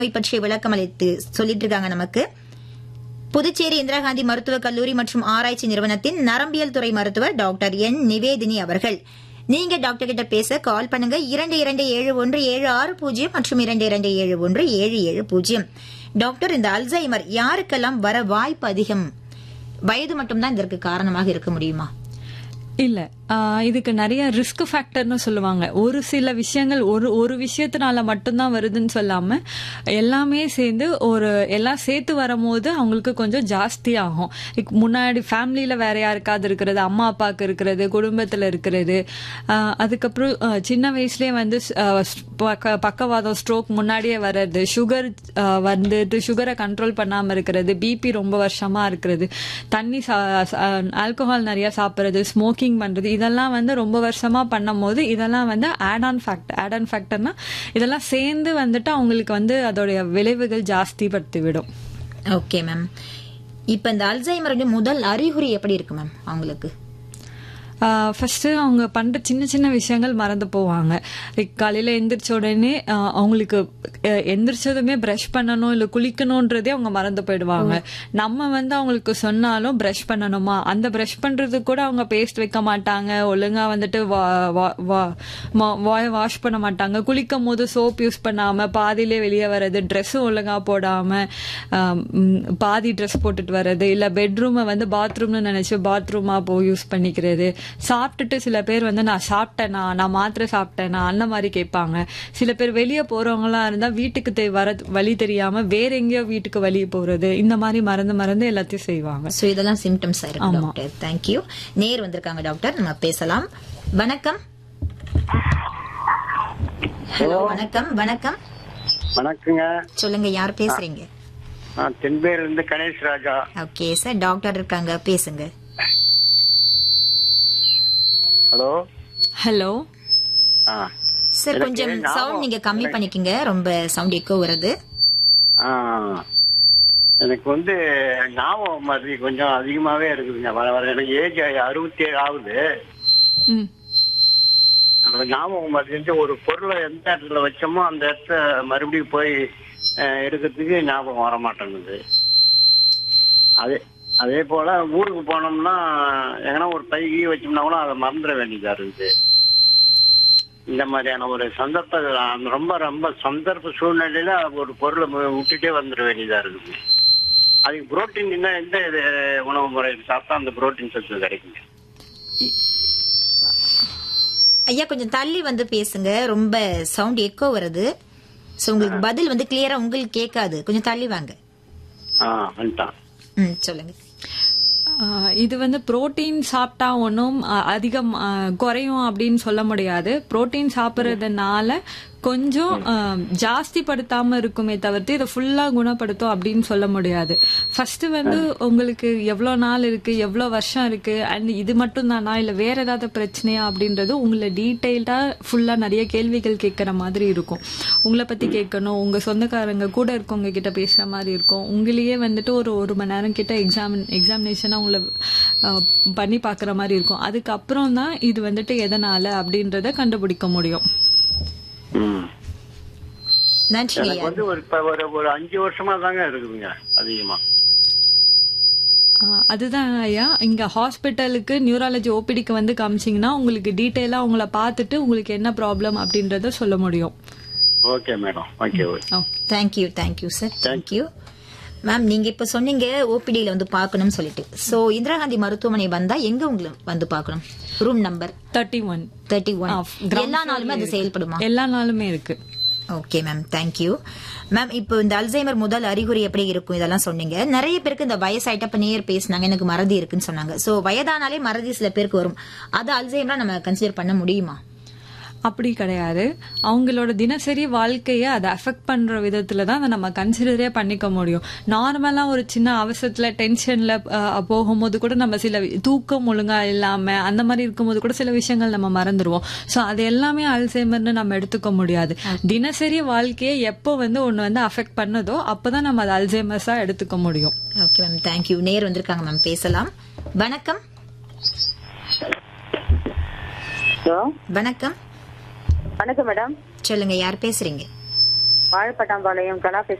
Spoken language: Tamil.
நோய் பற்றிய விளக்கம் அளித்து சொல்லிட்டு இருக்காங்க நமக்கு புதுச்சேரி இந்திரா காந்தி மருத்துவக் கல்லூரி மற்றும் ஆராய்ச்சி நிறுவனத்தின் நரம்பியல் துறை மருத்துவர் டாக்டர் என் நிவேதினி அவர்கள் நீங்க டாக்டர் கிட்ட பேச கால் பண்ணுங்க இரண்டு இரண்டு ஏழு ஒன்று ஏழு ஆறு பூஜ்ஜியம் மற்றும் இரண்டு இரண்டு ஏழு ஒன்று ஏழு ஏழு பூஜ்ஜியம் டாக்டர் இந்த அல்சைமர் யாருக்கெல்லாம் வர வாய்ப்பு அதிகம் வயது மட்டும்தான் இதற்கு காரணமாக இருக்க முடியுமா இல்ல ஆஹ் இதுக்கு நிறைய ரிஸ்க் ஃபேக்டர்னு சொல்லுவாங்க ஒரு சில விஷயங்கள் ஒரு ஒரு விஷயத்தினால மட்டும்தான் வருதுன்னு சொல்லாம எல்லாமே சேர்ந்து ஒரு எல்லாம் சேர்த்து வரும்போது அவங்களுக்கு கொஞ்சம் ஜாஸ்தி ஆகும் இக் முன்னாடி ஃபேமிலியில வேற யாருக்காவது இருக்கிறது அம்மா அப்பாவுக்கு இருக்கிறது குடும்பத்துல இருக்கிறது ஆஹ் அதுக்கப்புறம் ஆஹ் சின்ன வயசுலயே வந்து ஆஹ் பக்க- பக்கவாதம் ஸ்ட்ரோக் முன்னாடியே வர்றது சுகர் வந்துட்டு சுகரை கண்ட்ரோல் பண்ணாம இருக்கிறது பிபி ரொம்ப வருஷமா இருக்கிறது தண்ணி ஆல்கஹால் நிறைய சாப்பிடுறது ஸ்மோக்கிங் பண்றது இதெல்லாம் வந்து ரொம்ப வருஷமா பண்ணும்போது இதெல்லாம் வந்து add on fact add on ஃபேக்டர்னா இதெல்லாம் சேர்ந்து வந்துட்டு அவங்களுக்கு வந்து அதோடைய விளைவுகள் ஜாஸ்தி படுத்தி விடும் ஓகே மேம் இப்ப இந்த அல்சைமருடைய முதல் அறிகுறி எப்படி இருக்கு மேம் அவங்களுக்கு ஃபர்ஸ்ட் அவங்க பண்ற சின்ன சின்ன விஷயங்கள் மறந்து போவாங்க Like, காலையில எந்திரிச்ச உடனே ஆஹ் அவங்களுக்கு அஹ், எந்திரிச்சதுமே பிரஷ் பண்ணணும் இல்ல குளிக்கணும்ன்றதே அவங்க மறந்து போயிடுவாங்க நம்ம வந்து அவங்களுக்கு சொன்னாலும் பிரஷ் பண்ணணுமா அந்த பிரஷ் பண்றது கூட அவங்க பேஸ்ட் வைக்க மாட்டாங்க ஒழுங்கா வந்துட்டு வாய் வாஷ் பண்ண மாட்டாங்க குளிக்கும் போது சோப் யூஸ் பண்ணாம பாதியிலே வெளியே வர்றது ட்ரெஸ்ஸும் ஒழுங்கா போடாம ஆம், ம், பாதி ட்ரெஸ் போட்டுட்டு வர்றது இல்ல பெட்ரூமை வந்து பாத்ரூம்னு நினைச்சு பாத்ரூமா போய் யூஸ் பண்ணிக்கிறது சாப்பிட்டுட்டு சில பேர் வந்து நான் சாப்பிட்டேனா நான் மாத்திரை சாப்பிட்டேனா அந்த மாதிரி கேட்பாங்க சில பேர் வெளியே போறவங்களா இருந்தா வீட்டுக்கு தெ- வர வழி தெரியாம வேற எங்கேயோ வீட்டுக்கு வழி போறது இந்த மாதிரி மறந்து மறந்து எல்லாத்தையும் செய்வாங்க சோ இதெல்லாம் சிம்டம்ஸ் இருக்கு டாக்டர் தேங்க்யூ நேர் வந்திருக்காங்க டாக்டர் நம்ம பேசலாம் வணக்கம் ஹலோ வணக்கம் வணக்கம் வணக்கங்க சொல்லுங்க யார் பேசுறீங்க நான் தென்பேர்ல இருந்து Ganesh Raja okay sir doctor இருக்காங்க பேசுங்க ஹலோ ஹலோ ஆ சார் எனக்கு கொஞ்சம் ஞாபகம் சவுண்ட் நீங்க கம்மி பண்ணிக்கங்க ரொம்ப சவுண்ட் எக்கோ வருது ஆ எனக்கு வந்து ஞாபகம் மாதிரி கொஞ்சம் அதிகமாவே இருக்குதுங்க வர வர எனக்கு ஏஜ் அறுபத்தி ஏழு ஆகுது ம் அந்த ஞாபகம் மாதிரி இருந்து ஒரு பொருளை எந்த இடத்துல வச்சோமோ அந்த இடத்த மறுபடியும் போய் அஹ், எடுக்கிறதுக்கு ஞாபகம் வர மாட்டேங்குது அதே அதே போல ஊருக்கு போனோம்னா எங்கன்னா ஒரு பை கீ வச்சோம்னா கூட அதை மறந்துட வேண்டியதா இருக்குது இந்த மாதிரியான ஒரு சந்தர்ப்ப அந்த ரொம்ப ரொம்ப சந்தர்ப்ப சூழ்நிலையில ஒரு பொருளை மு- விட்டுட்டே வந்துட வேண்டியதா இருக்குது அதுக்கு புரோட்டீன் என்ன எந்த இது உணவு முறை சாப்பிட்டா அந்த புரோட்டீன் சத்து கிடைக்குங்க ஐயா கொஞ்சம் தள்ளி வந்து பேசுங்க ரொம்ப சவுண்ட் எக்கோ வருது சோ உங்களுக்கு பதில் வந்து கிளியரா உங்களுக்கு கேட்காது கொஞ்சம் தள்ளி வாங்க ஆ வந்துட்டான் ம் சொல்லுங்க ஆஹ் இது வந்து புரோட்டீன் சாப்பிட்டா ஒன்றும் அதிகம் ஆஹ் குறையும் அப்படின்னு சொல்ல முடியாது புரோட்டீன் சாப்பிட்றதுனால கொஞ்சம் ஆஹ் ஜாஸ்தி படுத்தாம இருக்குமே தவிர்த்து இதை ஃபுல்லா குணப்படுத்தும் அப்படின்னு சொல்ல முடியாது ஃபர்ஸ்ட் வந்து உங்களுக்கு எவ்வளோ நாள் இருக்கு எவ்வளோ வருஷம் இருக்கு அண்ட் இது மட்டும் தானா இல்லை வேற ஏதாவது பிரச்சனையா அப்படின்றது உங்களை டீட்டெயில்டா ஃபுல்லா நிறைய கேள்விகள் கேட்குற மாதிரி இருக்கும் உங்களை பத்தி கேட்கணும் உங்க சொந்தக்காரங்க கூட இருக்கவங்க கிட்ட பேசுற மாதிரி இருக்கும் உங்களையே வந்துட்டு ஒரு ஒரு மணி நேரம் கிட்ட எக்ஸாம் எக்ஸாமினேஷனா உங்களை அஹ், பண்ணி பார்க்குற மாதிரி இருக்கும் அதுக்கப்புறம் தான் இது வந்துட்டு எதனால அப்படின்றத கண்டுபிடிக்க முடியும் ம் நன்றி எனக்கு ஐயா வந்து ஒரு இப்ப ஒரு ஒரு அஞ்சு வருஷமா தாங்க இருக்குதுங்க அதிகமா அஹ், அதுதான் ஐயா இங்க ஹாஸ்பிட்டலுக்கு நியூராலஜி ஓபிடிக்கு வந்து காமிச்சிங்கன்னா உங்களுக்கு டீட்டெயிலாக உங்களை பார்த்துட்டு உங்களுக்கு என்ன ப்ராப்ளம் அப்படின்றத சொல்ல முடியும் okay madam okay okay okay thank you thank you sir thank you ma'am நீங்க இப்ப சொன்னீங்க ஓபிடியில வந்து பார்க்கணும்னு சொல்லிட்டு சோ இந்திரா காந்தி மருத்துவமனை வந்தா எங்க உங்களை வந்து பார்க்கணும் room number thirty one thirty one எல்லா நாளுமே அது செயல்படுமா எல்லா நாளுமே இருக்கு ஓகே மேம் தேங்க்யூ மேம் இப்போ இந்த அல்சைமர் முதல் அறிகுறி எப்படி இருக்கும் இதெல்லாம் சொன்னீங்க நிறைய பேருக்கு இந்த வயசாயிட்ட அப்ப நேர் பேசினாங்க எனக்கு மறதி இருக்குன்னு சொன்னாங்க சோ வயதானாலே மறதி சில பேருக்கு வரும் அது அல்சைமரா நம்ம கன்சிடர் பண்ண முடியுமா அப்படி கிடையாது அவங்களோட தினசரி வாழ்க்கையை அதை அஃபெக்ட் பண்ற விதத்துல தான் அதை நம்ம கன்சிடரே பண்ணிக்க முடியும் நார்மலா ஒரு சின்ன அவசரத்துல டென்ஷன்ல போகும்போது கூட நம்ம சில வி- தூக்கம் ஒழுங்கா இல்லாம அந்த மாதிரி இருக்கும்போது கூட சில விஷயங்கள் நம்ம மறந்துடுவோம் சோ அது எல்லாமே அல்சைமர்னு நம்ம எடுத்துக்க முடியாது தினசரி வாழ்க்கையை எப்போ வந்து ஒண்ணு வந்து அஃபெக்ட் பண்ணுதோ அப்பதான் நம்ம அது அல்சைமர்ஸா எடுத்துக்க முடியும் ஓகே மேம் தேங்க்யூ நேர் வந்திருக்காங்க மேம் பேசலாம் வணக்கம் ஹலோ வணக்கம் வணக்கம் மேடம் சொல்லுங்க யார் பேசுறீங்க வாழைப்பட்டாம்பாளையம் கலா